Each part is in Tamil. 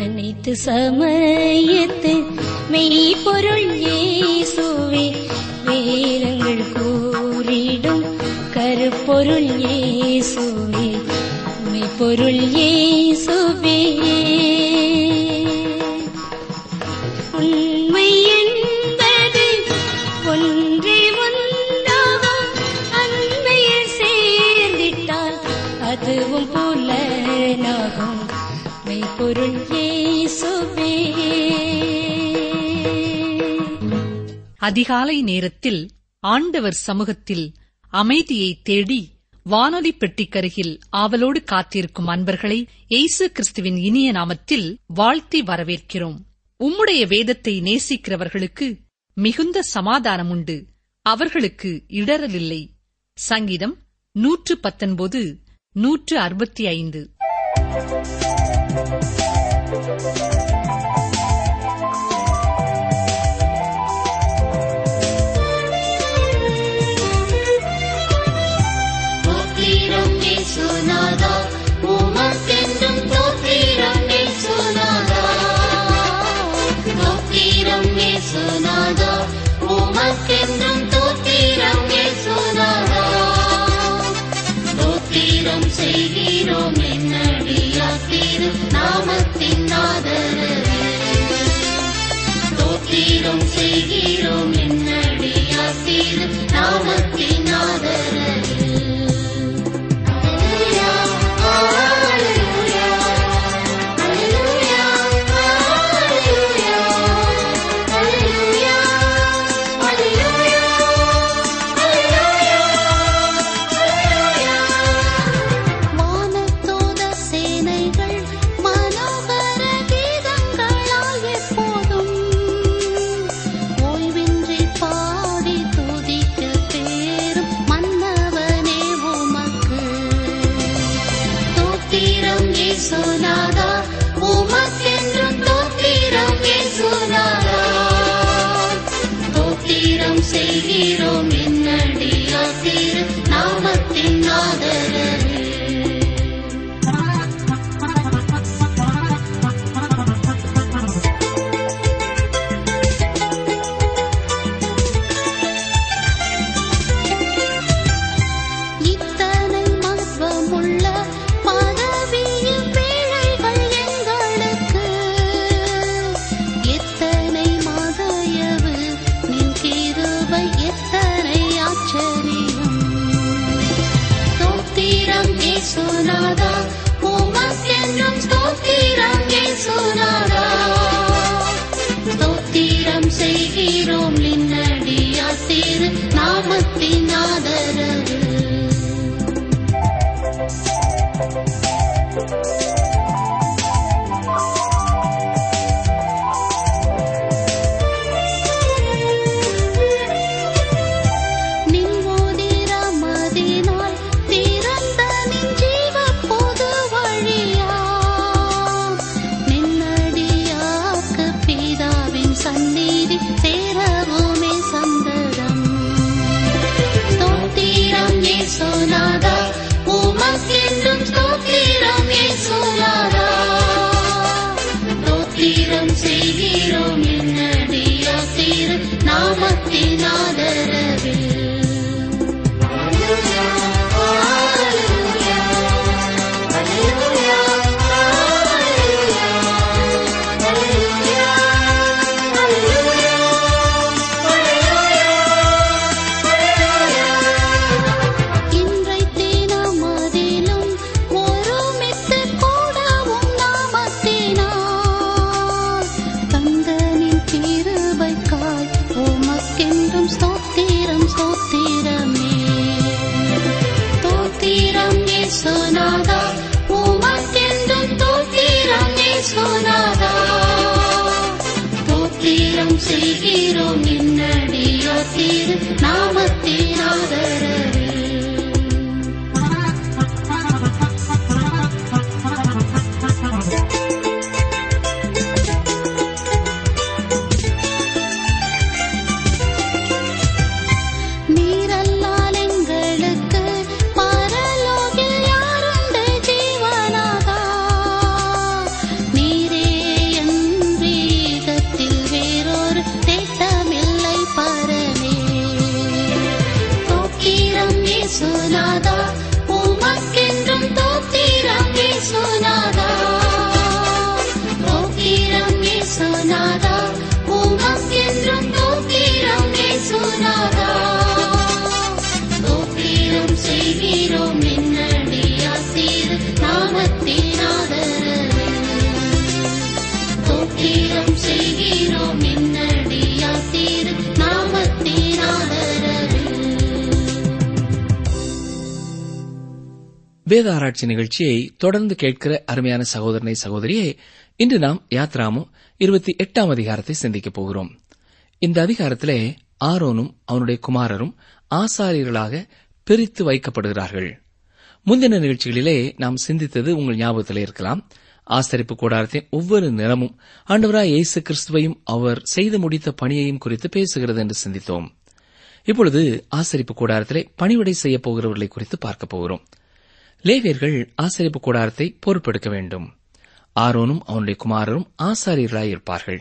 அனைத்து சமயத்து மெய்ப்பொருள் இயேசுவே வேதங்கள் கூறிடும் கருப்பொருள் இயேசுவே மெய்ப்பொருள் இயேசுவே உண்மை என்பது ஒன்றே ஒன்றாகும் அண்மையில் சேர்ந்திட்டால் அதுவும் புலனாகும் மெய்ப்பொருள் இயேசுவே அதிகாலை நேரத்தில் ஆண்டவர் சமூகத்தில் அமைதியை தேடி வானொலி பெட்டிக்கருகில் ஆவலோடு காத்திருக்கும் அன்பர்களை இயேசு கிறிஸ்துவின் இனிய நாமத்தில் வாழ்த்தி வரவேற்கிறோம் உம்முடைய வேதத்தை நேசிக்கிறவர்களுக்கு மிகுந்த சமாதானம் உண்டு அவர்களுக்கு இடரலில்லை சங்கீதம் நூற்று பத்தொன்பது நூற்று அறுபத்தி ஐந்து தோத்திரம் இயேசுநாதா உமக்கென்றும் தோத்திரம் இயேசுநாதா தோத்திரம் இயேசுநாதா உமக்கென்றும் தோத்திரம் இயேசுநாதா தோத்திரம் செய்கிறோம் என்னடியா திரு நாமத்தின் ஆதரவே தோத்திரம் செய்கிறோம் என்னடியா திரு நாமத்தின் ஆதரவே வானத்தோத சேனைகள் மனோகர கீதங்களால் எப்போதும் ஓய்வின்றி பாடி துதிக்க பேரும் மன்னவனே உமக்கு தோத்திரம் இயேசுநாதா உமக்கென்றும் தோத்திரம் இயேசுநாதா தோத்திரம் செய்கிறோம் என்னடியா திரு நாமத்தின் ஆதரவே இத்தனை மகத்துவமுள்ள பதவியின் பிழைகள் எங்களுக்கு எத்தனை மதயவு நின் கிருபை எத்தனை ஆச்சரியம் ஸ்தோத்திரம் இயேசுநாதா உமக்கென்றும் ஸ்தோத்திரம் இயேசுநாதா ஸ்தோத்திரம் செய்கிறோம் நின்னடியா திரு நாமத்தின் ஆதரவு நின் மோதிரமதினால் திறந்த நின் ஜீவப் பொது வழியாம். நின்னடியாக்கு பிதாவின் சந்நிதி சேரவுமே சந்ததம். ஸ்தோத்திரம் இயேசுநாதா, உமக்கென்றும் ஸ்தோத்திரம் இயேசுநாதா. ஸ்தோத்திரம் செய்கிறோம் என்னடியா திரு நாமத்தின் ஆதரவில் இன்றை தினமதிலும் ஒருமித்து கூடவும் நாமத்தினால் தந்தனின் கிருபைக்காய் உமக்கென்றும் ஸ்தோத்திரம் ஸ்தோத்திரமே தோத்திரம் இயேசுநாதா உமக்கென்றும் தோத்திரம் இயேசுநாதா தோத்திரம் செய்கிறோம் என்னடியா திரு நாமத்தின் ஆதரவே நீரல்லால் எங்களுக்கு பரலோகில் யாருண்டு ஜீவனாதா நீரே செய்கிறோம் என்னடியா தீரு நாமத்தின் ஆதரவில் வேத ஆராய்ச்சி நிகழ்ச்சியை தொடர்ந்து கேட்கிற அருமையான சகோதரனை சகோதரியே இன்று நாம் யாத்ராமும் இருபத்தி எட்டாம் அதிகாரத்தை சிந்திக்கப் போகிறோம் இந்த அதிகாரத்திலே ஆரோனும் அவனுடைய குமாரரும் ஆசாரியர்களாக பிரித்து வைக்கப்படுகிறார்கள் முந்தின நிகழ்ச்சிகளிலே நாம் சிந்தித்தது உங்கள் ஞாபகத்திலே இருக்கலாம் ஆசரிப்பு கூடாரத்தின் ஒவ்வொரு நிறமும் ஆண்டவராய் இயேசு கிறிஸ்துவையும் அவர் செய்து முடித்த பணியையும் குறித்து பேசுகிறது என்று சிந்தித்தோம் இப்பொழுது ஆசரிப்பு கூடாரத்திலே பணிவிடை செய்யப் போகிறவர்களை குறித்து பார்க்கப் போகிறோம் லேவியர்கள் ஆசரிப்பு கூடாரத்தை பொறுப்பெடுக்க வேண்டும் ஆரோனும் அவனுடைய குமாரரும் ஆசாரியர்களாய் இருப்பார்கள்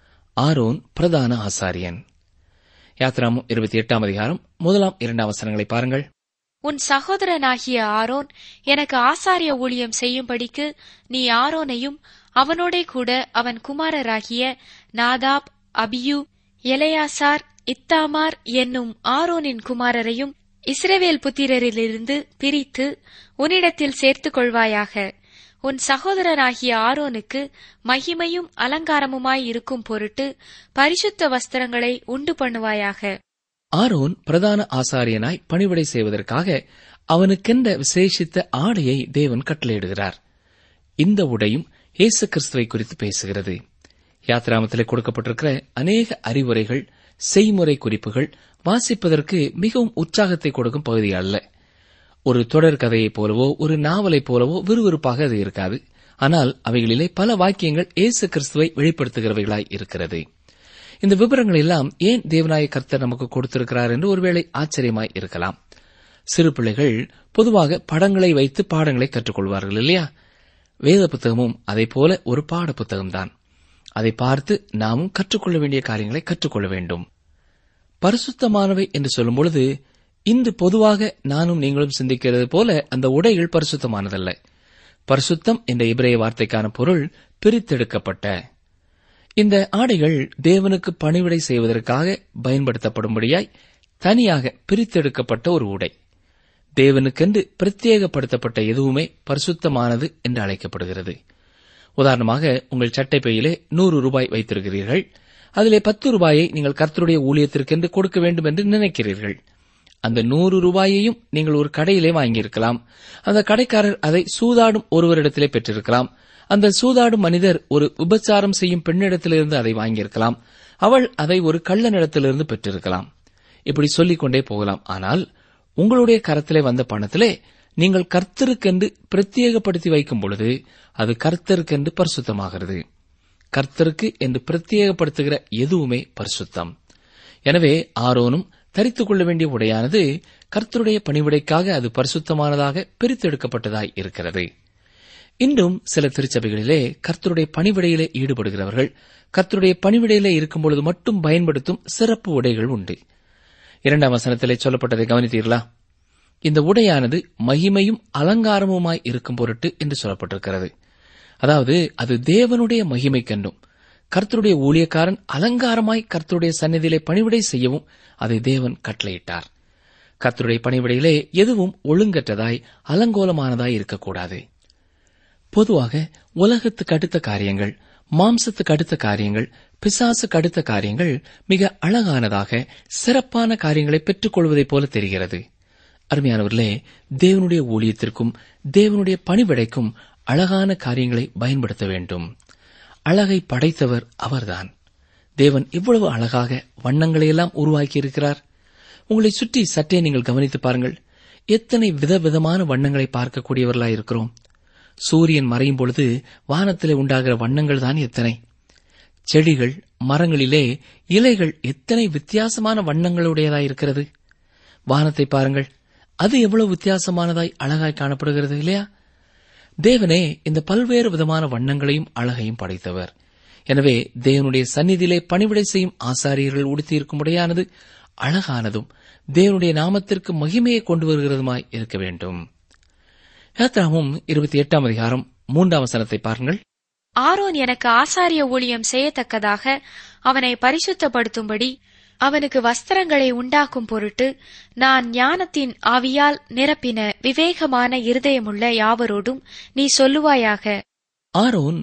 ஆரோன் பிரதான ஆசாரியன் யாத்ராமும் இருபத்தி எட்டாம் அதிகாரம் முதலாம் இரண்டாம் வசனங்களை பாருங்கள் உன் சகோதரனாகிய ஆரோன் எனக்கு ஆசாரிய ஊழியம் செய்யும்படிக்கு நீ ஆரோனையும் அவனோடே கூட அவன் குமாரராகிய நாதாப் அபியூ எலையாசார் இத்தாமார் என்னும் ஆரோனின் குமாரரையும் இஸ்ரவேல் புத்திரரிலிருந்து பிரித்து உன்னிடத்தில் சேர்த்துக் கொள்வாயாக உன் சகோதரனாகிய ஆரோனுக்கு மகிமையும் அலங்காரமுமாய் இருக்கும் பொருட்டு பரிசுத்த வஸ்திரங்களை உண்டு பண்ணுவாயாக ஆரோன் பிரதான ஆசாரியனாய் பணிவிடை செய்வதற்காக அவனுக்கென்ற விசேஷித்த ஆடையை தேவன் கட்டளையிடுகிறார் இந்த உடையும் இயேசு கிறிஸ்துவை குறித்து பேசுகிறது யாத்ராமத்திலே கொடுக்கப்பட்டிருக்கிற அநேக அறிவுரைகள் செய்முறை குறிப்புகள் வாசிப்பதற்கு மிகவும் உற்சாகத்தை கொடுக்கும் பகுதி அல்ல ஒரு தொடர் கதையைப் போலவோ ஒரு நாவலைப் போலவோ விறுவிறுப்பாக அது இருக்காது ஆனால் அவைகளிலே பல வாக்கியங்கள் இயேசு கிறிஸ்துவை வெளிப்படுத்துகிறவைகளாய் இருக்கிறது இந்த விவரங்கள் எல்லாம் ஏன் தேவநாய கர்த்தர் நமக்கு கொடுத்திருக்கிறார் என்று ஒருவேளை ஆச்சரியமாய் இருக்கலாம் சிறு பிள்ளைகள் பொதுவாக படங்களை வைத்து பாடங்களை கற்றுக்கொள்வார்கள் இல்லையா வேத புத்தகமும் அதைப் போல ஒரு பாட புத்தகம்தான் அதை பார்த்து நாமும் கற்றுக்கொள்ள வேண்டிய காரியங்களை கற்றுக்கொள்ள வேண்டும் பரிசுத்தமானவை என்று சொல்லும் பொழுது இன்று பொதுவாக நானும் நீங்களும் சிந்திக்கிறது போல அந்த உடைகள் பரிசுத்தமானதல்ல பரிசுத்தம் என்ற இபிரேய வார்த்தைக்கான பொருள் பிரித்தெடுக்கப்பட்ட இந்த ஆடைகள் தேவனுக்கு பணிவிடை செய்வதற்காக பயன்படுத்தப்படும்படியாய் தனியாக பிரித்தெடுக்கப்பட்ட ஒரு உடை தேவனுக்கென்று பிரத்யேகப்படுத்தப்பட்ட எதுவுமே பரிசுத்தமானது என்று அழைக்கப்படுகிறது உதாரணமாக உங்கள் சட்டை பையிலே நூறு ரூபாய் வைத்திருக்கிறீர்கள் அதிலே பத்து ரூபாயை நீங்கள் கர்த்தருடைய ஊழியத்திற்கென்று கொடுக்க வேண்டும் என்று நினைக்கிறீர்கள் அந்த நூறு ரூபாயையும் நீங்கள் ஒரு கடையிலே வாங்கியிருக்கலாம் அந்த கடைக்காரர் அதை சூதாடும் ஒருவரிடத்திலே பெற்றிருக்கலாம் அந்த சூதாடும் மனிதர் ஒரு உபச்சாரம் செய்யும் பெண்ணிடத்திலிருந்து அதை வாங்கியிருக்கலாம் அவள் அதை ஒரு கள்ளனிடத்திலிருந்து பெற்றிருக்கலாம் இப்படி சொல்லிக் கொண்டே போகலாம் ஆனால் உங்களுடைய கரத்திலே வந்த பணத்திலே நீங்கள் கர்த்தருக்கென்று பிரத்யேகப்படுத்தி வைக்கும் பொழுது அது கர்த்தருக்கென்று பரிசுத்தமாகிறது கர்த்தருக்கு என்று பிரத்யேகப்படுத்துகிற எதுவுமே பரிசுத்தம் எனவே ஆரோனும் தரித்துக் கொள்ள வேண்டிய உடையானது கர்த்தருடைய பணிவிடைக்காக அது பரிசுத்தமானதாக பிரித்தெடுக்கப்பட்டதாய் இருக்கிறது இன்றும் சில திருச்சபைகளிலே கர்த்தருடைய பணிவிடையிலே ஈடுபடுகிறவர்கள் கர்த்தருடைய பணிவிடையிலே இருக்கும் பொழுது மட்டும் பயன்படுத்தும் சிறப்பு உடைகள் உண்டு இரண்டாம் வசனத்திலே சொல்லப்பட்டதை கவனித்தீர்களா இந்த உடையானது மகிமையும் அலங்காரமுமாய் இருக்கும் பொருட்டு என்று சொல்லப்பட்டிருக்கிறது அதாவது அது தேவனுடைய மகிமை கண்டும் கர்த்தருடைய ஊழியக்காரன் அலங்காரமாய் கர்த்தருடைய சந்நிதியிலே பணிவிடை செய்யவும் அதை தேவன் கட்டளையிட்டார் கர்த்தருடைய பணிவிடையிலே எதுவும் ஒழுங்கற்றதாய் அலங்கோலமானதாய் இருக்கக்கூடாது பொதுவாக உலகத்துக்கு அடுத்த காரியங்கள் மாம்சத்துக்கு அடுத்த காரியங்கள் பிசாசுக்கு அடுத்த காரியங்கள் மிக அழகானதாக சிறப்பான காரியங்களை பெற்றுக்கொள்வதைப் போல தெரிகிறது அருமையானவர்களே தேவனுடைய ஊழியத்திற்கும் தேவனுடைய பணிவிடைக்கும் அழகான காரியங்களை பயன்படுத்த வேண்டும் அழகை படைத்தவர் அவர்தான் தேவன் இவ்வளவு அழகாக வண்ணங்களையெல்லாம் உருவாக்கியிருக்கிறார் உங்களை சுற்றி சற்றே நீங்கள் கவனித்து பாருங்கள் எத்தனை விதவிதமான வண்ணங்களை பார்க்கக்கூடியவர்களாய் இருக்கிறோம் சூரியன் மறையும் பொழுது வானத்திலே உண்டாகிற வண்ணங்கள் தான் எத்தனை செடிகள் மரங்களிலே இலைகள் எத்தனை வித்தியாசமான வண்ணங்களுடையதாய் இருக்கிறது வானத்தை பாருங்கள் அது எவ்வளவு வித்தியாசமானதாய் அழகாய் காணப்படுகிறது இல்லையா தேவனே இந்த பல்வேறு விதமான வண்ணங்களையும் அழகையும் படைத்தவர் எனவே தேவனுடைய சந்நிதியிலே பணிவிடை செய்யும் ஆசாரியர்கள் உடுத்தியிருக்கும்படியானது அழகானதும் தேவனுடைய நாமத்திற்கு மகிமையை கொண்டு வருகிறதுமாய் இருக்க வேண்டும் யாத்ராமும் இருபத்தி எட்டாம் அதிகாரம் மூன்றாம் வசனத்தை பாருங்கள் ஆரோன் எனக்கு ஆசாரிய ஊழியம் செய்யத்தக்கதாக அவனை பரிசுத்தப்படுத்தும்படி அவனுக்கு வஸ்திரங்களை உண்டாக்கும் பொருட்டு நான் ஞானத்தின் ஆவியால் நிரப்பின விவேகமான இருதயமுள்ள யாவரோடும் நீ சொல்லுவாயாக ஆரோன்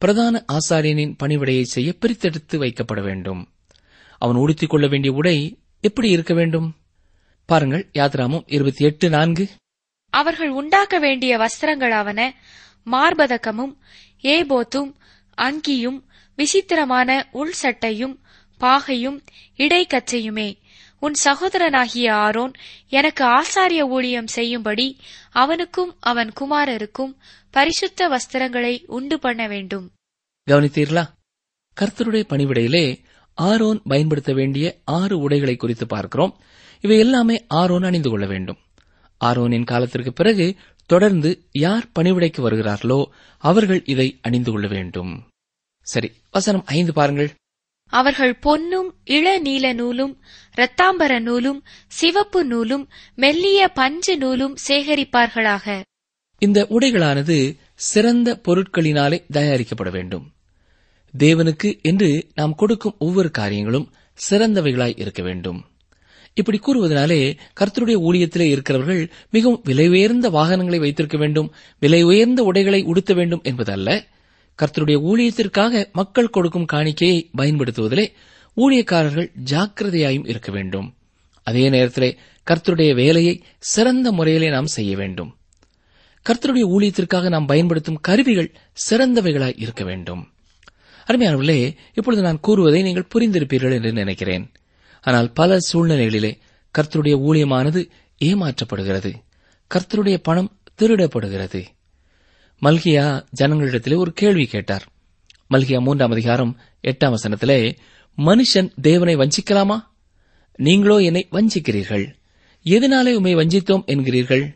பிரதான ஆசாரியனின் பணிவிடையை செய்ய பிரித்தெடுத்து வைக்கப்பட வேண்டும் அவன் உடுத்திக் கொள்ள வேண்டிய உடை எப்படி இருக்க வேண்டும் பாருங்கள் யாத்ராமம் இருபத்தி எட்டு நான்கு அவர்கள் உண்டாக்க வேண்டிய வஸ்திரங்களாவன மார்பதக்கமும் ஏபோத்தும் அங்கியும் விசித்திரமான உள் சட்டையும் பாகையும் இடைக்கச்சையுமே உன் சகோதரனாகிய ஆரோன் எனக்கு ஆசாரிய ஊழியம் செய்யும்படி அவனுக்கும் அவன் குமாரருக்கும் பரிசுத்த வஸ்திரங்களை உண்டு பண்ண வேண்டும் கவனித்தீர்களா கர்த்தருடைய பணிவிடையிலே ஆரோன் பயன்படுத்த வேண்டிய ஆறு உடைகளை குறித்து பார்க்கிறோம் இவை எல்லாமே ஆரோன் அணிந்து கொள்ள வேண்டும் ஆரோனின் காலத்திற்கு பிறகு தொடர்ந்து யார் பணிவிடைக்கு வருகிறார்களோ அவர்கள் இதை அணிந்து கொள்ள வேண்டும் சரி வசனம் ஐந்து பாருங்கள் அவர்கள் பொன்னும் இளநீல நூலும் இரத்தாம்பர நூலும் சிவப்பு நூலும் மெல்லிய பஞ்சு நூலும் சேகரிப்பார்களாக இந்த உடைகளானது சிறந்த பொருட்களினாலே தயாரிக்கப்பட வேண்டும் தேவனுக்கு என்று நாம் கொடுக்கும் ஒவ்வொரு காரியங்களும் சிறந்தவைகளாய் இருக்க வேண்டும் இப்படி கூறுவதனாலே கர்த்தருடைய ஊழியத்திலே இருக்கிறவர்கள் மிகவும் விலை உயர்ந்த வாகனங்களை வைத்திருக்க வேண்டும் விலை உயர்ந்த உடைகளை உடுத்த வேண்டும் என்பதல்ல கர்த்தருடைய ஊழியத்திற்காக மக்கள் கொடுக்கும் காணிக்கையை பயன்படுத்துவதிலே ஊழியக்காரர்கள் ஜாக்கிரதையாயும் இருக்க வேண்டும் அதே நேரத்திலே கர்த்தருடைய வேலையை சிறந்த முறையிலே நாம் செய்ய வேண்டும் கர்த்தருடைய ஊழியத்திற்காக நாம் பயன்படுத்தும் கருவிகள் சிறந்தவைகளாய் இருக்க வேண்டும் அருமையானவர்களே இப்பொழுது நான் கூறுவதை நீங்கள் புரிந்திருப்பீர்கள் என்று நினைக்கிறேன் ஆனால் பல சூழ்நிலைகளிலே கர்த்தருடைய ஊழியமானது ஏமாற்றப்படுகிறது கர்த்தருடைய பணம் திருடப்படுகிறது மல்கியா ஜனங்களிடத்திலே ஒரு கேள்வி கேட்டார் மல்கியா மூன்றாம் அதிகாரம் எட்டாம் வசனத்திலே மனுஷன் தேவனை வஞ்சிக்கலாமா நீங்களோ என்னை வஞ்சிக்கிறீர்கள் எதனாலே உம்மை வஞ்சித்தோம் என்கிறீர்கள்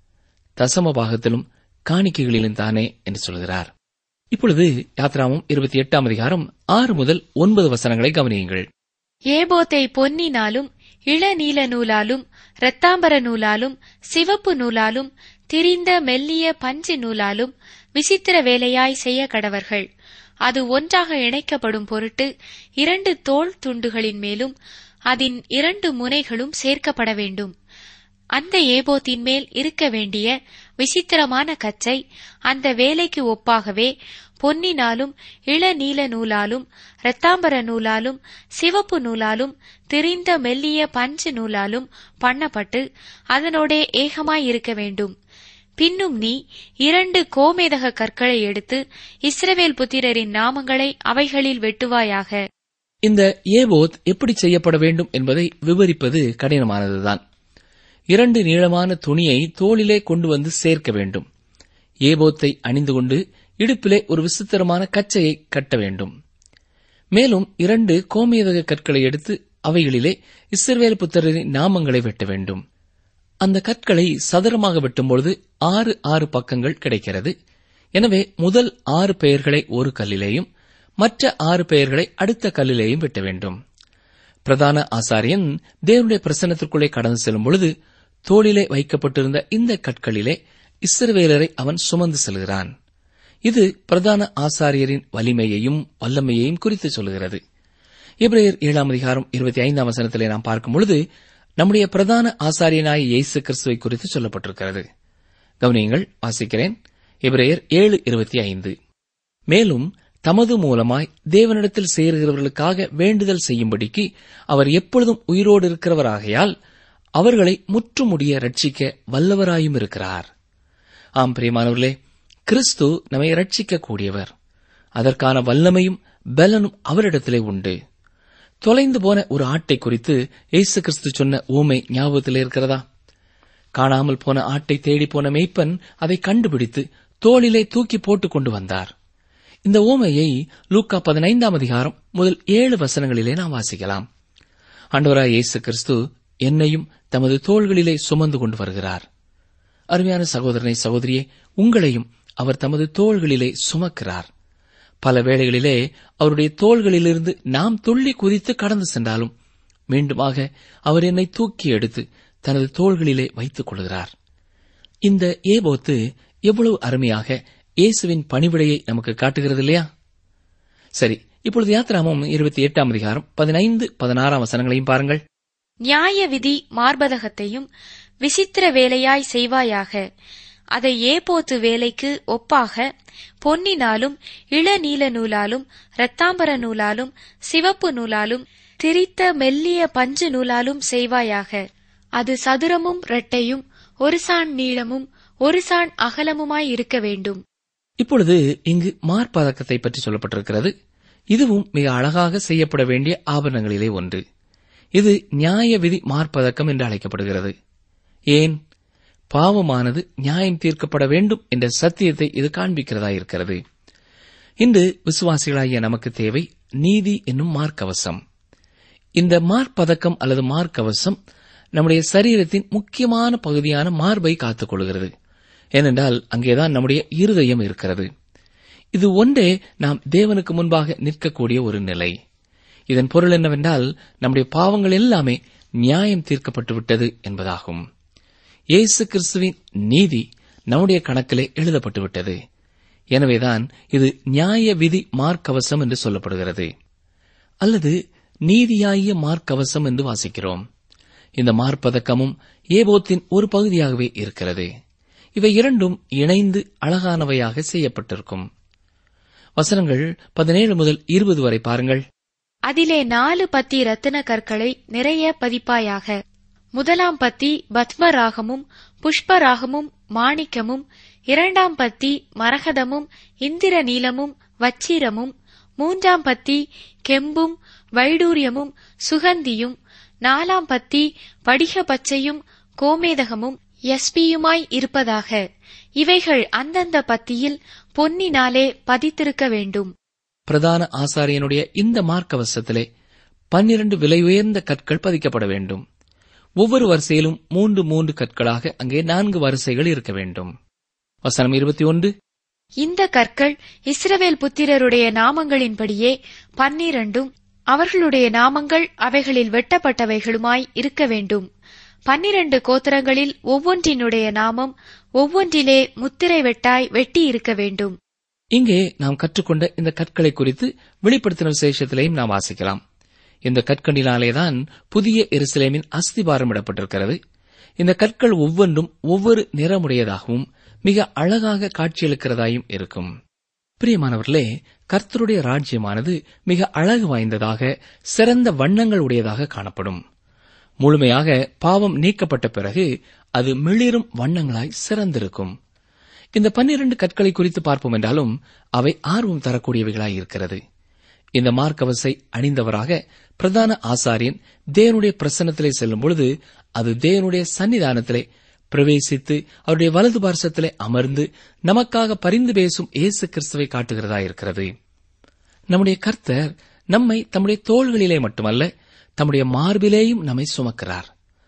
தசம பாகத்திலும் காணிக்கைகளிலும் தானே என்று சொல்கிறார் இப்பொழுது யாத்ராமம் இருபத்தி எட்டாம் அதிகாரம் ஆறு முதல் ஒன்பது வசனங்களை கவனியுங்கள் ஏபோத்தை பொன்னினாலும் இளநீல நூலாலும் இரத்தாம்பர நூலாலும் சிவப்பு நூலாலும் திரிந்த மெல்லிய பஞ்சு நூலாலும் விசித்திர வேலையாய் செய்ய கடவர்கள் அது ஒன்றாக இணைக்கப்படும் பொருட்டு இரண்டு தோள் துண்டுகளின் மேலும் அதன் இரண்டு முனைகளும் சேர்க்கப்பட வேண்டும் அந்த ஏபோத்தின் மேல் இருக்க வேண்டிய விசித்திரமான கச்சை அந்த வேலைக்கு ஒப்பாகவே பொன்னினாலும் இளநீல நூலாலும் இரத்தாம்பர நூலாலும் சிவப்பு நூலாலும் திரிந்த மெல்லிய பஞ்சு நூலாலும் பண்ணப்பட்டு அதனோடே ஏகமாய் இருக்க வேண்டும் பின்னும் நீ இரண்டு கோமேதக கற்களை எடுத்து இஸ்ரவேல் புத்திரரின் நாமங்களை அவைகளில் வெட்டுவாயாக இந்த ஏபோத் எப்படி செய்யப்பட வேண்டும் என்பதை விவரிப்பது கடினமானதுதான் இரண்டு நீளமான துணியை தோளிலே கொண்டு வந்து சேர்க்க வேண்டும் ஏபோத்தை அணிந்து கொண்டு இடுப்பிலே ஒரு விசித்திரமான கச்சையை கட்ட வேண்டும் மேலும் இரண்டு கோமேதக கற்களை எடுத்து அவைகளிலே இஸ்ரவேல் புத்திரரின் நாமங்களை வெட்ட வேண்டும் அந்த கற்களை சதுரமாக வெட்டும்பொழுது ஆறு ஆறு பக்கங்கள் கிடைக்கிறது எனவே முதல் ஆறு பெயர்களை ஒரு கல்லிலேயும் மற்ற ஆறு பெயர்களை அடுத்த கல்லிலேயும் வெட்ட வேண்டும் பிரதான ஆசாரியன் தேவனுடைய பிரசன்னத்திற்குள்ளே கடந்து செல்லும் பொழுது தோளிலே வைக்கப்பட்டிருந்த இந்த கற்களிலே இஸ்ரவேலரை அவன் சுமந்து செல்கிறான் இது பிரதான ஆசாரியரின் வலிமையையும் வல்லமையையும் குறித்து சொல்கிறது எபிரேயர் ஏழாம் அதிகாரம் இருபத்தி ஐந்தாம் வசனத்திலே நாம் பார்க்கும் பொழுது நம்முடைய பிரதான ஆசாரியனாய் இயேசு கிறிஸ்துவை குறித்து சொல்லப்பட்டிருக்கிறது கவனியங்கள் வாசிக்கிறேன் எபிரேயர் ஏழு இருபத்தி ஐந்து மேலும் தமது மூலமாய் தேவனிடத்தில் சேருகிறவர்களுக்காக வேண்டுதல் செய்யும்படிக்கு அவர் எப்பொழுதும் உயிரோடு இருக்கிறவராகையால் அவர்களை முற்றுமுடிய ரட்சிக்க வல்லவராயும் இருக்கிறார் ஆம் பிரியமானவர்களே கிறிஸ்து நம்மை ரட்சிக்க கூடியவர் அதற்கான வல்லமையும் பலனும் அவரிடத்திலே உண்டு தொலைந்து போன ஒரு ஆட்டை குறித்து இயேசு கிறிஸ்து சொன்ன ஊமை ஞாபகத்தில் இருக்கிறதா காணாமல் போன ஆட்டை தேடி போன மேய்ப்பன் அதை கண்டுபிடித்து தோளிலே தூக்கி போட்டுக் கொண்டு வந்தார் இந்த ஓமையை லூக்கா பதினைந்தாம் அதிகாரம் முதல் ஏழு வசனங்களிலே நாம் வாசிக்கலாம் ஆண்டவராய் இயேசு கிறிஸ்து என்னையும் தமது தோள்களிலே சுமந்து கொண்டு வருகிறார் அருமையான சகோதரனை சகோதரியே உங்களையும் அவர் தமது தோள்களிலே சுமக்கிறார் பல வேளைகளிலே அவருடைய தோள்களிலிருந்து நாம் துள்ளி குதித்து கடந்து சென்றாலும் மீண்டுமாக அவர் என்னை தூக்கி எடுத்து தனது தோள்களிலே வைத்துக் கொள்கிறார் இந்த ஏபோத்து எவ்வளவு அருமையாக இயேசுவின் பணிவிடையை நமக்கு காட்டுகிறது இல்லையா சரி இப்பொழுது யாத்திராமம் இருபத்தி எட்டாம் அதிகாரம் பதினைந்து பதினாறாம் வசனங்களையும் பாருங்கள் நியாய விதி மார்பதகத்தையும் விசித்திர வேலையாய் செய்வாயாக அதை ஏபோத்து வேலைக்கு ஒப்பாக பொன்னினாலும் இளநீல நூலாலும் இரத்தாம்பர நூலாலும் சிவப்பு நூலாலும் திரித்த மெல்லிய பஞ்சு நூலாலும் செய்வாயாக அது சதுரமும் இரட்டையும் ஒரு சாண் நீளமும் ஒரு சாண் அகலமுமாய் இருக்க வேண்டும் இப்பொழுது இங்கு மார்பதக்கத்தை பற்றி சொல்லப்பட்டிருக்கிறது இதுவும் மிக அழகாக செய்யப்பட வேண்டிய ஆபரணங்களிலே ஒன்று இது நியாய விதி மார்பதக்கம் என்று அழைக்கப்படுகிறது ஏன் பாவமானது நியாயம் தீர்க்கப்பட வேண்டும் என்ற சத்தியத்தை இது காண்பிக்கிறதா இருக்கிறது இன்று விசுவாசிகளாகிய நமக்கு தேவை நீதி என்னும் மார்க்கவசம் இந்த மார்பதக்கம் அல்லது மார்க்கவசம் நம்முடைய சரீரத்தின் முக்கியமான பகுதியான மார்பை காத்துக் கொள்கிறது ஏனென்றால் அங்கேதான் நம்முடைய இருதயம் இருக்கிறது இது ஒன்றே நாம் தேவனுக்கு முன்பாக நிற்கக்கூடிய ஒரு நிலை இதன் பொருள் என்னவென்றால் நம்முடைய பாவங்கள் எல்லாமே நியாயம் தீர்க்கப்பட்டு விட்டது என்பதாகும் இயேசு கிறிஸ்துவின் நீதி நம்முடைய கணக்கிலே எழுதப்பட்டு விட்டது எனவேதான் இது நியாய விதி மார்க்கவசம் என்று சொல்லப்படுகிறது அல்லது நீதியாகிய மார்க்கவசம் என்று வாசிக்கிறோம் இந்த மார்ப்பதக்கமும் ஏபோத்தின் ஒரு பகுதியாகவே இருக்கிறது இவை இரண்டும் இணைந்து அழகானவையாக செய்யப்பட்டிருக்கும் வசனங்கள் பதினேழு முதல் இருபது வரை பாருங்கள் அதிலே நாலு பத்தி ரத்தின கற்களை நிறைய பதிப்பாயாக முதலாம் பத்தி பத்மராகமும் புஷ்பராகமும் மாணிக்கமும் இரண்டாம் பத்தி மரகதமும் இந்திர நீலமும் வச்சிரமும் மூன்றாம் பத்தி கெம்பும் வைடூரியமும் சுகந்தியும் நாலாம் பத்தி படிக பச்சையும் கோமேதகமும் எஸ்பியுமாய் இருப்பதாக இவைகள் அந்தந்த பத்தியில் பொன்னினாலே பதித்திருக்க வேண்டும் பிரதான ஆசாரியனுடைய இந்த மார்க்கவசத்திலே பன்னிரண்டு விலை உயர்ந்த கற்கள் பதிக்கப்பட வேண்டும் ஒவ்வொரு வரிசையிலும் மூன்று மூன்று கற்களாக அங்கே நான்கு வரிசைகள் இருக்க வேண்டும் வசனம் இருபத்தி ஒன்று இந்த கற்கள் இஸ்ரவேல் புத்திரருடைய நாமங்களின்படியே பன்னிரண்டும் அவர்களுடைய நாமங்கள் அவைகளில் வெட்டப்பட்டவைகளுமாய் இருக்க வேண்டும் பன்னிரண்டு கோத்திரங்களில் ஒவ்வொன்றினுடைய நாமம் ஒவ்வொன்றிலே முத்திரை வெட்டாய் வெட்டி இருக்க வேண்டும் இங்கே நாம் கற்றுக்கொண்ட இந்த கற்களை குறித்து வெளிப்படுத்தின விசேஷத்திலையும் நாம் வாசிக்கலாம் இந்த கற்களினாலேதான் புதிய எருசலேமின் அஸ்திபாரம் இடப்பட்டிருக்கிறது இந்த கற்கள் ஒவ்வொன்றும் ஒவ்வொரு நிறமுடையதாகவும் மிக அழகாக காட்சியளிக்கிறதாயும் இருக்கும் பிரியமானவர்களே கர்த்தருடைய ராஜ்யமானது மிக அழகு வாய்ந்ததாக சிறந்த வண்ணங்கள் உடையதாக காணப்படும் முழுமையாக பாவம் நீக்கப்பட்ட பிறகு அது மிளிரும் வண்ணங்களாய் சிறந்திருக்கும் இந்த பன்னிரண்டு கற்களை குறித்து பார்ப்போம் என்றாலும் அவை ஆர்வம் தரக்கூடியவைகளாய் இருக்கிறது இந்த மார்க்கவசை அணிந்தவராக பிரதான ஆசாரியன் தேவனுடைய பிரசன்னத்திலே செல்லும் பொழுது அது தேவனுடைய சன்னிதானத்திலே பிரவேசித்து அவருடைய வலது பார்சத்திலே அமர்ந்து நமக்காக பரிந்து பேசும் இயேசு கிறிஸ்துவை காட்டுகிறதா இருக்கிறது நம்முடைய கர்த்தர் நம்மை தம்முடைய தோள்களிலே மட்டுமல்ல தம்முடைய மார்பிலேயும் நம்மை சுமக்கிறார்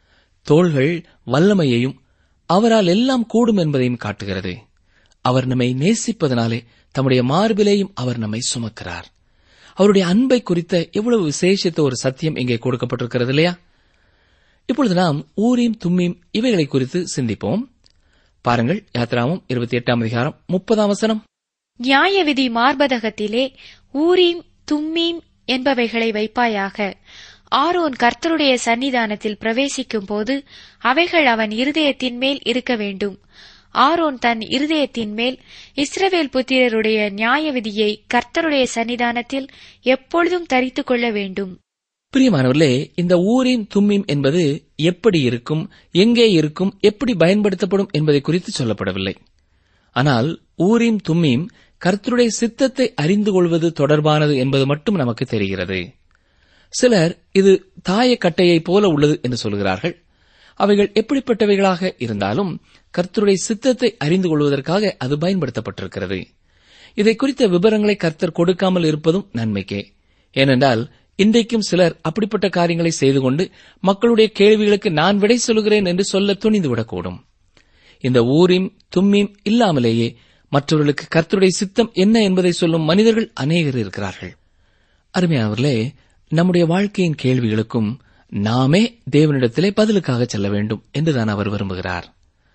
தோள்கள் வல்லமையையும் அவரால் எல்லாம் கூடும் என்பதையும் காட்டுகிறது அவர் நம்மை நேசிப்பதனாலே தம்முடைய மார்பிலேயும் அவர் நம்மை சுமக்கிறார் அவருடைய அன்பை குறித்த எவ்வளவு விசேஷித்த ஒரு சத்தியம் இங்கே கொடுக்கப்பட்டிருக்கிறது இல்லையா இப்பொழுது நாம் ஊரீம் தும்மீம் இவைகளை குறித்து சிந்திப்போம் பாருங்கள் யாத்ராமும் இருபத்தி எட்டாம் அதிகாரம் முப்பதாம் வசனம் நியாய விதி மார்பதகத்திலே ஊரீம் தும்மீம் என்பவைகளை வைப்பாயாக ஆரோன் கர்த்தருடைய சன்னிதானத்தில் பிரவேசிக்கும் போது அவைகள் அவன் இருதயத்தின் மேல் இருக்க வேண்டும் ஆரோன் தன் இருதயத்தின் மேல் இஸ்ரவேல் புத்திரருடைய நியாய விதியை கர்த்தருடைய சன்னிதானத்தில் எப்பொழுதும் தரித்துக் கொள்ள வேண்டும் பிரியமானவர்களே இந்த ஊரீம் தும்மீம் என்பது எப்படி இருக்கும் எங்கே இருக்கும் எப்படி பயன்படுத்தப்படும் என்பதை குறித்து சொல்லப்படவில்லை ஆனால் ஊரீம் தும்மீம் கர்த்தருடைய சித்தத்தை அறிந்து கொள்வது தொடர்பானது என்பது மட்டும் நமக்கு தெரிகிறது சிலர் இது தாயக்கட்டையைப் போல உள்ளது என்று சொல்கிறார்கள் அவைகள் எப்படிப்பட்டவைகளாக இருந்தாலும் கர்த்தருடைய சித்தத்தை அறிந்து கொள்வதற்காக அது பயன்படுத்தப்பட்டிருக்கிறது இதை குறித்த விவரங்களை கர்த்தர் கொடுக்காமல் இருப்பதும் நன்மைக்கே ஏனென்றால் இன்றைக்கும் சிலர் அப்படிப்பட்ட காரியங்களை செய்து கொண்டு மக்களுடைய கேள்விகளுக்கு நான் விடை சொல்கிறேன் என்று சொல்ல துணிந்துவிடக்கூடும் இந்த ஊரிம் தும்மீம் இல்லாமலேயே மற்றவர்களுக்கு கர்த்தருடைய சித்தம் என்ன என்பதை சொல்லும் மனிதர்கள் அநேகர் இருக்கிறார்கள் அருமையானவர்களே நம்முடைய வாழ்க்கையின் கேள்விகளுக்கும் நாமே தேவனிடத்திலே பதிலுக்காக செல்ல வேண்டும் என்றுதான் அவர் விரும்புகிறார்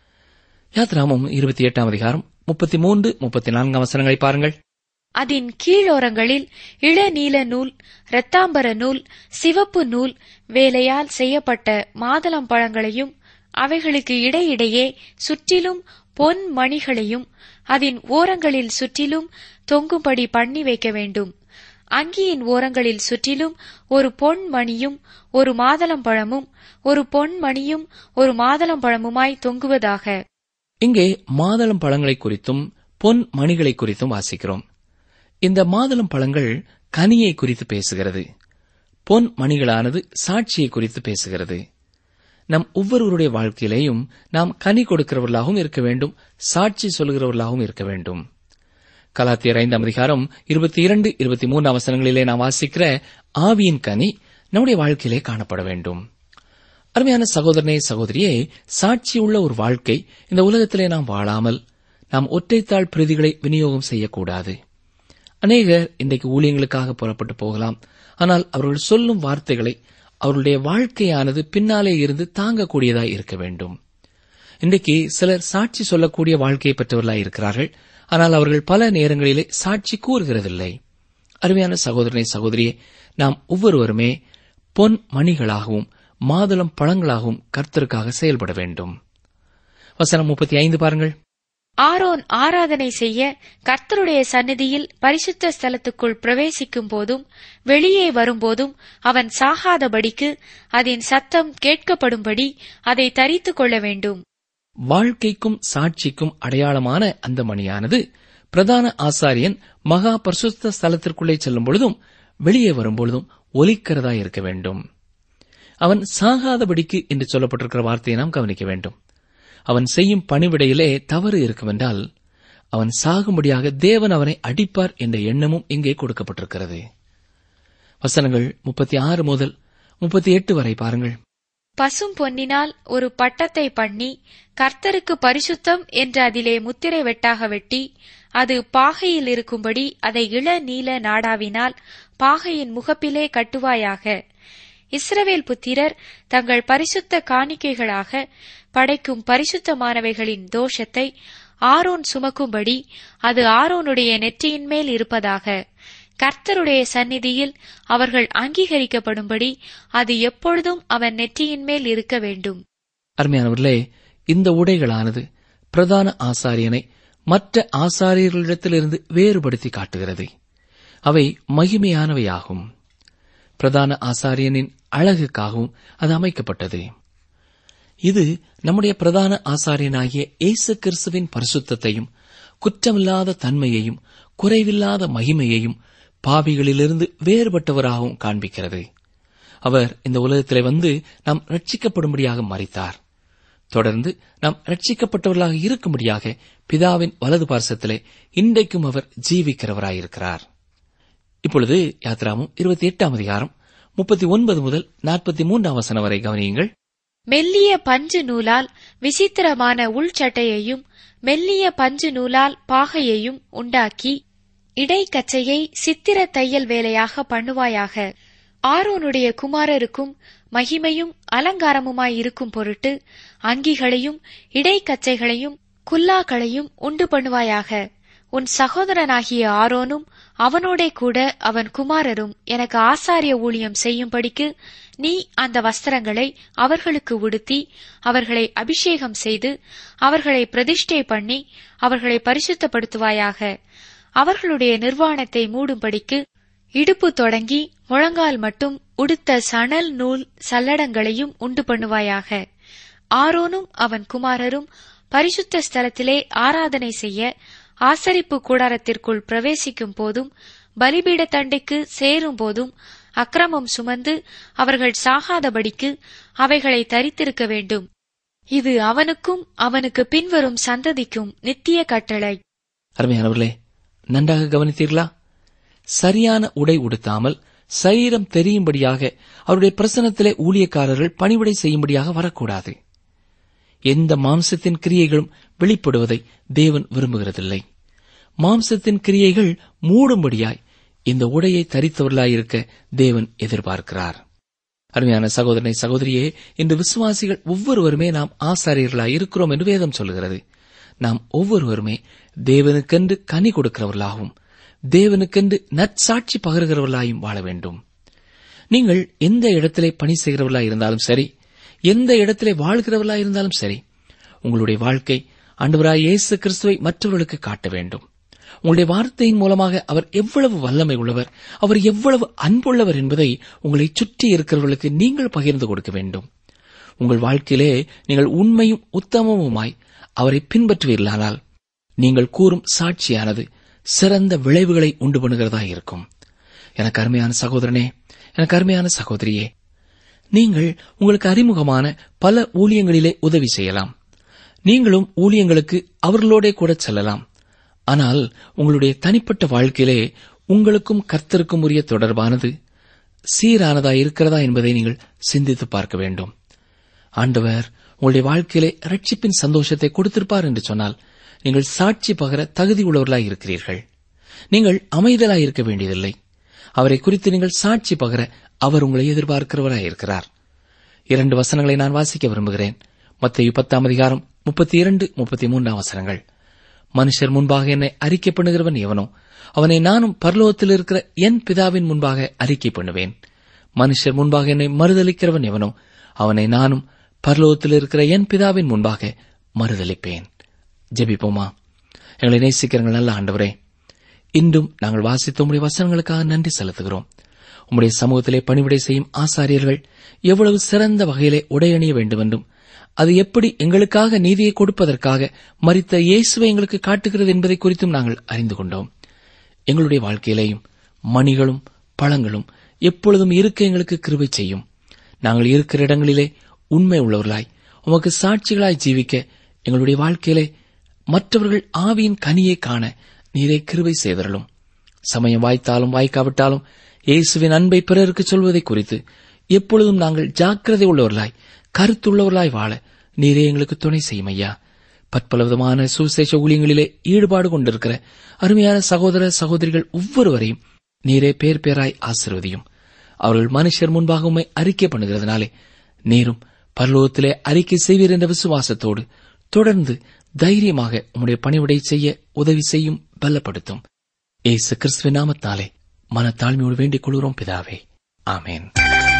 யாத்ராமம் இருபத்தி எட்டாம் அதிகாரம் முப்பத்தி மூன்று முப்பத்தி நான்காம் வசனங்களை பாருங்கள் அதன் கீழோரங்களில் இளநீல நூல் இரத்தாம்பர நூல் சிவப்பு நூல் வேலையால் செய்யப்பட்ட மாதளம் பழங்களையும் அவைகளுக்கு இடையிடையே சுற்றிலும் பொன் மணிகளையும் அதன் ஓரங்களில் சுற்றிலும் தொங்கும்படி பண்ணி வைக்க வேண்டும் அங்கியின் ஓரங்களில் சுற்றிலும் ஒரு பொன் மணியும் ஒரு மாதளம்பழமும் ஒரு பொன் மணியும் ஒரு மாதளம்பழமுமாய் தொங்குவதாக இங்கே மாதளம் பழங்களை குறித்தும் பொன் மணிகளை குறித்தும் வாசிக்கிறோம் இந்த மாதளம் பழங்கள் கனியை குறித்து பேசுகிறது பொன் மணிகளானது சாட்சியை குறித்து பேசுகிறது நம் ஒவ்வொருவருடைய வாழ்க்கையிலேயும் நாம் கனி கொடுக்கிறவர்களாகவும் இருக்க வேண்டும் சாட்சி சொல்கிறவர்களாகவும் இருக்க வேண்டும் கலாத்தியர் ஐந்தாம் அதிகாரம் இருபத்தி இரண்டு இருபத்தி மூன்றாம் வசனங்களிலே நாம் வாசிக்கிற ஆவியின் கனி நம்முடைய வாழ்க்கையிலே காணப்பட வேண்டும் அருமையான சகோதரனே சகோதரியே சாட்சியுள்ள ஒரு வாழ்க்கை இந்த உலகத்திலே நாம் வாழாமல் நாம் ஒற்றைத்தாள் பிரதிகளை விநியோகம் செய்யக்கூடாது அநேகர் இன்றைக்கு ஊழியங்களுக்காக புறப்பட்டு போகலாம் ஆனால் அவர்கள் சொல்லும் வார்த்தைகளை அவருடைய வாழ்க்கையானது பின்னாலே இருந்து தாங்கக்கூடியதாய் இருக்க வேண்டும் இன்றைக்கு சிலர் சாட்சி சொல்லக்கூடிய வாழ்க்கையை பெற்றவர்களாய் இருக்கிறார்கள் ஆனால் அவர்கள் பல நேரங்களிலே சாட்சி கூறுகிறதில்லை அருமையான சகோதரனை சகோதரியே நாம் ஒவ்வொருவருமே பொன் மணிகளாகவும் மாதுளம் பழங்களாகவும் கர்த்தருக்காக செயல்பட வேண்டும் வசனம் முப்பத்தி ஐந்து பாருங்கள் ஆரோன் ஆராதனை செய்ய கர்த்தருடைய சந்நிதியில் பரிசுத்த ஸ்தலத்துக்குள் பிரவேசிக்கும் போதும் வெளியே வரும்போதும் அவன் சாகாதபடிக்கு அதன் சத்தம் கேட்கப்படும்படி அதை தரித்துக் கொள்ள வேண்டும் வாழ்க்கைக்கும் சாட்சிக்கும் அடையாளமான அந்த மணியானது பிரதான ஆசாரியன் மகா பரிசுத்த ஸ்தலத்திற்குள்ளே செல்லும் பொழுதும் வெளியே வரும்பொழுதும் ஒலிக்கிறதா இருக்க வேண்டும் அவன் சாகாதபடிக்கு என்று சொல்லப்பட்டிருக்கிற வார்த்தையை நாம் கவனிக்க வேண்டும் அவன் செய்யும் பணிவிடையிலே தவறு இருக்குமென்றால் அவன் சாகும்படியாக தேவன் அவனை அடிப்பார் என்ற எண்ணமும் இங்கே கொடுக்கப்பட்டிருக்கிறது வசனங்கள் முப்பத்தி ஆறு முதல் முப்பத்தி எட்டு வரை பாருங்கள் பசும் பொன்னினால் ஒரு பட்டத்தை பண்ணி கர்த்தருக்கு பரிசுத்தம் என்று அதிலே முத்திரை வெட்டாக வெட்டி அது பாகையில் இருக்கும்படி அதை இள நீல நாடாவினால் பாகையின் முகப்பிலே கட்டுவாயாக இஸ்ரவேல் புத்திரர் தங்கள் பரிசுத்த காணிக்கைகளாக படைக்கும் பரிசுத்தமானவைகளின் தோஷத்தை ஆரோன் சுமக்கும்படி அது ஆரோனுடைய நெற்றியின் மேல் இருப்பதாக கர்த்தருடைய சந்நிதியில் அவர்கள் அங்கீகரிக்கப்படும்படி அது எப்பொழுதும் அவன் நெற்றியின் மேல் இருக்க வேண்டும் அருமையானவர்களே இந்த உடைகளானது பிரதான ஆசாரியனை மற்ற ஆசாரியர்களிடத்திலிருந்து வேறுபடுத்தி காட்டுகிறது அவை மகிமையானவையாகும் பிரதான ஆசாரியனின் அழகுக்காகவும் அது அமைக்கப்பட்டது இது நம்முடைய பிரதான ஆசாரியனாகிய இயேசு கிறிஸ்துவின் பரிசுத்தத்தையும் குற்றமில்லாத தன்மையையும் குறைவில்லாத மகிமையையும் பாவிகளிலிருந்து வேறுபட்டவராகவும் காண்பிக்கிறது அவர் இந்த உலகத்திலே வந்து நாம் ரட்சிக்கப்படும்படியாக மறித்தார் தொடர்ந்து நாம் ரட்சிக்கப்பட்டவர்களாக இருக்கும்படியாக பிதாவின் வலது பார்சத்திலே இன்றைக்கும் அவர் ஜீவிக்கிறவராயிருக்கிறார் இப்பொழுது யாத்ராமும் இருபத்தி எட்டாம் அதிகாரம் முப்பத்தி ஒன்பது முதல் நாற்பத்தி மூன்றாம் வசனம் வரை கவனியுங்கள் மெல்லிய பஞ்சு நூலால் விசித்திரமான உள்சட்டையையும் மெல்லிய பஞ்சு நூலால் பாகையையும் உண்டாக்கி இடைக்கச்சையை சித்திர தையல் வேலையாக பண்ணுவாயாக ஆரோனுடைய குமாரருக்கும் மகிமையும் அலங்காரமுமாய் இருக்கும் பொருட்டு அங்கிகளையும் இடைக்கச்சைகளையும் குல்லாக்களையும் உண்டு பண்ணுவாயாக உன் சகோதரனாகிய ஆரோனும் அவனோடே கூட அவன் குமாரரும் எனக்கு ஆசாரிய ஊழியம் செய்யும்படிக்கு நீ அந்த வஸ்திரங்களை அவர்களுக்கு உடுத்தி அவர்களை அபிஷேகம் செய்து அவர்களை பிரதிஷ்டை பண்ணி அவர்களை பரிசுத்தப்படுத்துவாயாக அவர்களுடைய நிர்வாணத்தை மூடும்படிக்கு இடுப்பு தொடங்கி முழங்கால் மட்டும் உடுத்த சணல் நூல் சல்லடங்களையும் உண்டு பண்ணுவாயாக ஆரோனும் அவன் குமாரரும் பரிசுத்த ஸ்தலத்திலே ஆராதனை செய்ய ஆசரிப்பு கூடாரத்திற்குள் பிரவேசிக்கும் போதும் பலிபீட தண்டைக்கு சேரும் போதும் அக்கிரமம் சுமந்து அவர்கள் சாகாதபடிக்கு அவைகளை தரித்திருக்க வேண்டும் இது அவனுக்கும் அவனுக்கு பின்வரும் சந்ததிக்கும் நித்திய கட்டளை அருமையானவர்களே நன்றாக கவனித்தீர்களா சரியான உடை உடுத்தாமல் சரீரம் தெரியும்படியாக அவருடைய பிரசனத்திலே ஊழியக்காரர்கள் பணிவிடை செய்யும்படியாக வரக்கூடாது எந்த மாம்சத்தின் கிரியைகளும் வெளிப்படுவதை தேவன் விரும்புகிறதில்லை மாம்சத்தின் கிரியைகள் மூடும்படியாய் இந்த உடையை தரித்தவர்களாயிருக்க தேவன் எதிர்பார்க்கிறார் அருமையான சகோதரனை சகோதரியே இன்று விசுவாசிகள் ஒவ்வொருவருமே நாம் ஆசாரியர்களாய் இருக்கிறோம் என்று வேதம் சொல்கிறது நாம் ஒவ்வொருவருமே தேவனுக்கென்று கனி கொடுக்கிறவர்களாகவும் தேவனுக்கென்று நற்சாட்சி பகருகிறவர்களாயும் வாழ வேண்டும் நீங்கள் எந்த இடத்திலே பணி செய்கிறவர்களாய் இருந்தாலும் சரி எந்த இடத்திலே வாழ்கிறவர்களாய் இருந்தாலும் சரி உங்களுடைய வாழ்க்கை ஆண்டவராய் இயேசு கிறிஸ்துவை மற்றவர்களுக்கு காட்ட வேண்டும் உங்களுடைய வார்த்தையின் மூலமாக அவர் எவ்வளவு வல்லமை உள்ளவர் அவர் எவ்வளவு அன்புள்ளவர் என்பதை உங்களை சுற்றி இருக்கிறவர்களுக்கு நீங்கள் பகிர்ந்து கொடுக்க வேண்டும் உங்கள் வாழ்க்கையிலே நீங்கள் உண்மையும் உத்தமமுமாய் அவரை பின்பற்றுவீர்களானால் நீங்கள் கூறும் சாட்சியானது சிறந்த விளைவுகளை உண்டு பண்ணுகிறதா இருக்கும் எனக்கு அருமையான சகோதரனே எனக்கு அருமையான சகோதரியே நீங்கள் உங்களுக்கு அறிமுகமான பல ஊழியங்களிலே உதவி செய்யலாம் நீங்களும் ஊழியங்களுக்கு அவர்களோடே கூட செல்லலாம் ஆனால் உங்களுடைய தனிப்பட்ட வாழ்க்கையிலே உங்களுக்கும் கர்த்தருக்கும் உரிய தொடர்பானது சீரானதா இருக்கிறதா என்பதை நீங்கள் சிந்தித்து பார்க்க வேண்டும் ஆண்டவர் உங்களுடைய வாழ்க்கையிலே ரட்சிப்பின் சந்தோஷத்தை கொடுத்திருப்பார் என்று சொன்னால் நீங்கள் சாட்சி பகர தகுதி உள்ளவர்களாய் இருக்கிறீர்கள் நீங்கள் அமைதலாய் இருக்க வேண்டியதில்லை அவரை குறித்து நீங்கள் சாட்சி பகர அவர் உங்களை எதிர்பார்க்கிறவராய் இருக்கிறார் இரண்டு வசனங்களை நான் வாசிக்க விரும்புகிறேன் மத்திய பத்தாம் அதிகாரம் முப்பத்தி இரண்டு முப்பத்தி மூன்றாம் வசனங்கள் மனுஷர் முன்பாக என்னை அறிக்கை பண்ணுகிறவன் எவனோ அவனை நானும் பரலோகத்தில் இருக்கிற என் பிதாவின் முன்பாக அறிக்கை பண்ணுவேன் மனுஷர் முன்பாக என்னை மறுதலிக்கிறவன் எவனோ அவனை நானும் பரலோகத்தில் இருக்கிற என் பிதாவின் முன்பாக மறுதலிப்பேன் ஜெபிப்போமா எங்களை நேசிக்கிறங்கள் நல்ல ஆண்டவரே இன்றும் நாங்கள் வாசித்த உம்முடைய வசனங்களுக்காக நன்றி செலுத்துகிறோம் உம்முடைய சமூகத்திலே பணிவிடை செய்யும் ஆசாரியர்கள் எவ்வளவு சிறந்த வகையிலே உடையணிய வேண்டும் என்றும் அது எப்படி எங்களுக்காக நீதியை கொடுப்பதற்காக மறித்த இயேசுவை எங்களுக்கு காட்டுகிறது என்பதை குறித்தும் நாங்கள் அறிந்து கொண்டோம் எங்களுடைய வாழ்க்கையிலேயும் மணிகளும் பழங்களும் எப்பொழுதும் இருக்க எங்களுக்கு கிருபை செய்யும் நாங்கள் இருக்கிற இடங்களிலே உண்மை உள்ளவர்களாய் உமக்கு சாட்சிகளாய் ஜீவிக்க எங்களுடைய வாழ்க்கையிலே மற்றவர்கள் ஆவியின் கனியை காண நீரை கிருபை செய்தரலும் சமயம் வாய்த்தாலும் வாய்க்காவிட்டாலும் இயேசுவின் அன்பை பிறருக்கு சொல்வதை குறித்து எப்பொழுதும் நாங்கள் ஜாக்கிரதை உள்ளவர்களாய் கருத்துள்ளவர்களாய் வாழ நீரே எங்களுக்கு துணை செய்யும் ஐயா பற்பல விதமான சுவிசேஷ ஊழியங்களிலே ஈடுபாடு கொண்டிருக்கிற அருமையான சகோதர சகோதரிகள் ஒவ்வொருவரையும் நீரே பேர் பேராய் ஆசிர்வதியும் அவர்கள் மனுஷர் முன்பாக உம்மை அறிக்கை பண்ணுகிறதுனாலே நீரும் பரலோகத்திலே அறிக்கை செய்வீர் என்ற விசுவாசத்தோடு தொடர்ந்து தைரியமாக உம்முடைய பணிவிடை செய்ய உதவி செய்யும் பலப்படுத்தும் ஏசு கிறிஸ்துவின் நாமத்தாலே மனத்தாழ்மையோடு வேண்டிக் கொள்கிறோம் பிதாவே ஆமேன்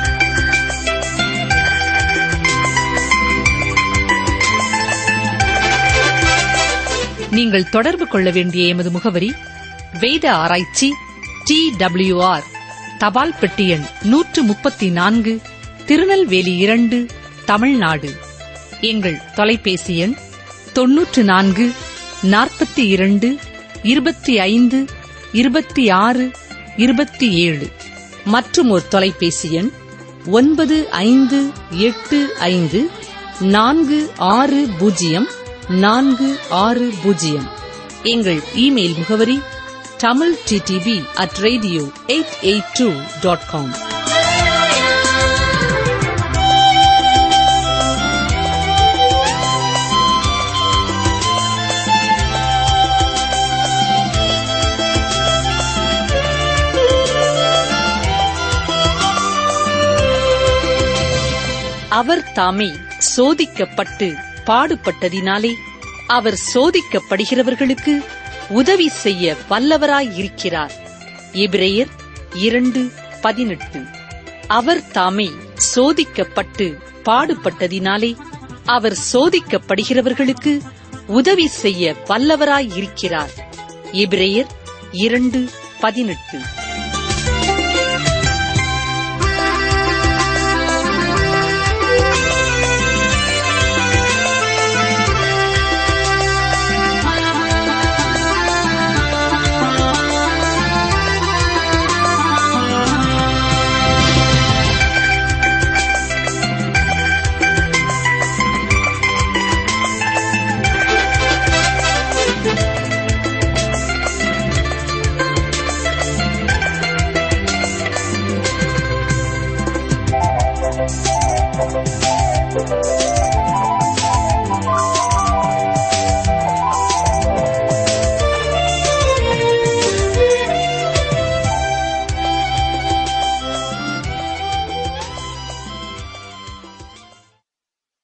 நீங்கள் தொடர்பு கொள்ள வேண்டிய எமது முகவரி வேத ஆராய்ச்சி டி ஆர் தபால் பெட்டி எண் நூற்று முப்பத்தி நான்கு திருநெல்வேலி இரண்டு தமிழ்நாடு எங்கள் தொலைபேசி எண் தொன்னூற்று நான்கு நாற்பத்தி இரண்டு இருபத்தி ஐந்து இருபத்தி ஆறு இருபத்தி ஏழு மற்றும் ஒரு தொலைபேசி எண் ஒன்பது ஐந்து எட்டு ஐந்து நான்கு ஆறு பூஜ்ஜியம் நான்கு ஆறு பூஜ்ஜியம் எங்கள் இமெயில் முகவரி Tamil DTP at radio eight eight two dot com அவர் தாமே சோதிக்கப்பட்டு பாடுபட்டதினாலே அவர் சோதிக்கப்படுகிறவர்களுக்கு உதவி செய்ய வல்லவராயிருக்கிறார் எபிரேயர் இரண்டு பதினெட்டு அவர் தாமே சோதிக்கப்பட்டு பாடுபட்டதினாலே அவர் சோதிக்கப்படுகிறவர்களுக்கு உதவி செய்ய வல்லவராயிருக்கிறார் எபிரேயர் இரண்டு பதினெட்டு